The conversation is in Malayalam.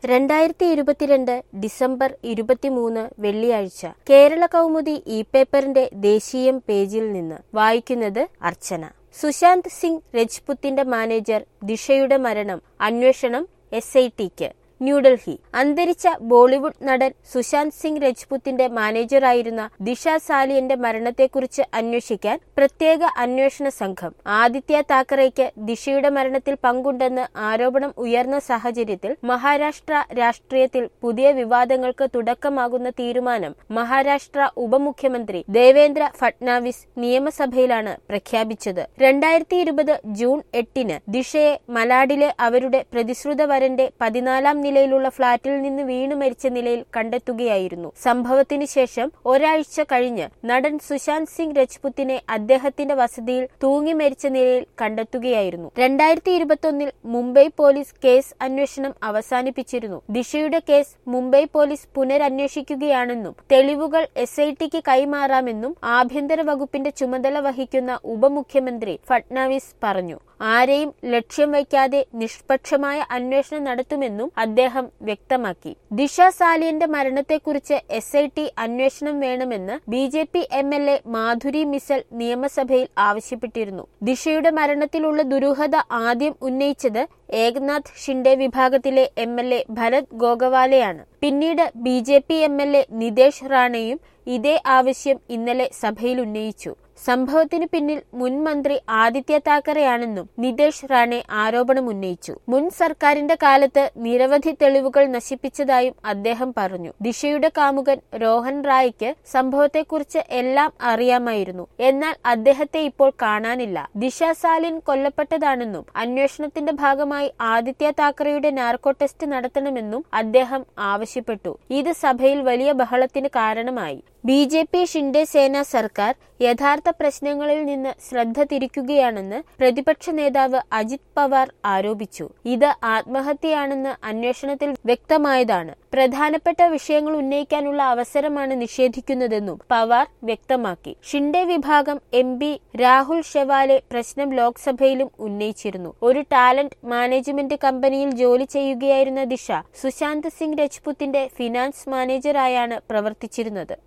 രണ്ടായിരത്തി ഇരുപത്തിരണ്ട് ഡിസംബർ ഇരുപത്തിമൂന്ന് വെള്ളിയാഴ്ച കേരള കൗമുദി ഇ പേപ്പറിന്റെ ദേശീയം പേജിൽ നിന്ന് വായിക്കുന്നത് അർച്ചന സുശാന്ത് സിംഗ് രജ്പുത്തിന്റെ മാനേജർ ദിഷയുടെ മരണം അന്വേഷണം എസ് ഐ ടിക്ക് ന്യൂഡൽഹി അന്തരിച്ച ബോളിവുഡ് നടൻ സുശാന്ത് സിംഗ് രജ്പുത്തിന്റെ മാനേജറായിരുന്ന ദിഷ സാലിയന്റെ മരണത്തെക്കുറിച്ച് അന്വേഷിക്കാൻ പ്രത്യേക അന്വേഷണ സംഘം ആദിത്യ താക്കറെയ്ക്ക് ദിഷയുടെ മരണത്തിൽ പങ്കുണ്ടെന്ന് ആരോപണം ഉയർന്ന സാഹചര്യത്തിൽ മഹാരാഷ്ട്ര രാഷ്ട്രീയത്തിൽ പുതിയ വിവാദങ്ങൾക്ക് തുടക്കമാകുന്ന തീരുമാനം മഹാരാഷ്ട്ര ഉപമുഖ്യമന്ത്രി ദേവേന്ദ്ര ഫട്നാവിസ് നിയമസഭയിലാണ് പ്രഖ്യാപിച്ചത് രണ്ടായിരത്തി ഇരുപത് ജൂൺ എട്ടിന് ദിഷയെ മലാഡിലെ അവരുടെ പ്രതിശ്രുത വരന്റെ പതിനാലാം നിലയിലുള്ള ഫ്ളാറ്റിൽ നിന്ന് വീണു മരിച്ച നിലയിൽ കണ്ടെത്തുകയായിരുന്നു സംഭവത്തിന് ശേഷം ഒരാഴ്ച കഴിഞ്ഞ് നടൻ സുശാന്ത് സിംഗ് രജ്പുത്തിനെ അദ്ദേഹത്തിന്റെ വസതിയിൽ തൂങ്ങി മരിച്ച നിലയിൽ കണ്ടെത്തുകയായിരുന്നു രണ്ടായിരത്തി ഇരുപത്തൊന്നിൽ മുംബൈ പോലീസ് കേസ് അന്വേഷണം അവസാനിപ്പിച്ചിരുന്നു ദിഷയുടെ കേസ് മുംബൈ പോലീസ് പുനരന്വേഷിക്കുകയാണെന്നും തെളിവുകൾ എസ് ഐ ടിക്ക് കൈമാറാമെന്നും ആഭ്യന്തര വകുപ്പിന്റെ ചുമതല വഹിക്കുന്ന ഉപമുഖ്യമന്ത്രി ഫട്നാവിസ് പറഞ്ഞു ആരെയും ലക്ഷ്യം വയ്ക്കാതെ നിഷ്പക്ഷമായ അന്വേഷണം നടത്തുമെന്നും അദ്ദേഹം വ്യക്തമാക്കി ദിഷ സാലിയന്റെ മരണത്തെക്കുറിച്ച് എസ് ഐ ടി അന്വേഷണം വേണമെന്ന് B J P M L A Madhuri Misal നിയമസഭയിൽ ആവശ്യപ്പെട്ടിരുന്നു ദിഷയുടെ മരണത്തിലുള്ള ദുരൂഹത ആദ്യം ഉന്നയിച്ചത് ഏകനാഥ് ഷിൻഡെ വിഭാഗത്തിലെ എം എൽ എ ഭരത് ഗോഗവാലയാണ് പിന്നീട് B J P M L A Nitesh റാണയും ഇതേ ആവശ്യം ഇന്നലെ സഭയിൽ ഉന്നയിച്ചു സംഭവത്തിന് പിന്നിൽ മുൻ മന്ത്രി ആദിത്യ താക്കറെയാണെന്നും നിതേഷ് റാണെ ആരോപണമുന്നയിച്ചു മുൻ സർക്കാരിന്റെ കാലത്ത് നിരവധി തെളിവുകൾ നശിപ്പിച്ചതായും അദ്ദേഹം പറഞ്ഞു ദിഷയുടെ കാമുകൻ രോഹൻ റായ്ക്ക് സംഭവത്തെക്കുറിച്ച് എല്ലാം അറിയാമായിരുന്നു എന്നാൽ അദ്ദേഹത്തെ ഇപ്പോൾ കാണാനില്ല ദിഷ സാലിൻ കൊല്ലപ്പെട്ടതാണെന്നും അന്വേഷണത്തിന്റെ ഭാഗമായി ആദിത്യ താക്കറെയുടെ നാർക്കോ ടെസ്റ്റ് നടത്തണമെന്നും അദ്ദേഹം ആവശ്യപ്പെട്ടു ഇത് സഭയിൽ വലിയ ബഹളത്തിന് കാരണമായി ബി ജെ പി ഷിൻഡെ സേന സർക്കാർ യഥാർത്ഥ പ്രശ്നങ്ങളിൽ നിന്ന് ശ്രദ്ധ തിരിക്കുകയാണെന്ന് പ്രതിപക്ഷ നേതാവ് അജിത് പവാർ ആരോപിച്ചു ഇത് ആത്മഹത്യയാണെന്ന് അന്വേഷണത്തിൽ വ്യക്തമായതാണ് പ്രധാനപ്പെട്ട വിഷയങ്ങൾ ഉന്നയിക്കാനുള്ള അവസരമാണ് നിഷേധിക്കുന്നതെന്നും പവാർ വ്യക്തമാക്കി ഷിൻഡെ വിഭാഗം എം പി രാഹുൽ ഷെവാലെ പ്രശ്നം ലോക്സഭയിലും ഉന്നയിച്ചിരുന്നു ഒരു ടാലന്റ് മാനേജ്മെന്റ് കമ്പനിയിൽ ജോലി ചെയ്യുകയായിരുന്ന ദിഷ സുശാന്ത് സിംഗ് രജ്പുത്തിന്റെ ഫിനാൻസ് മാനേജറായാണ് പ്രവർത്തിച്ചിരുന്നത്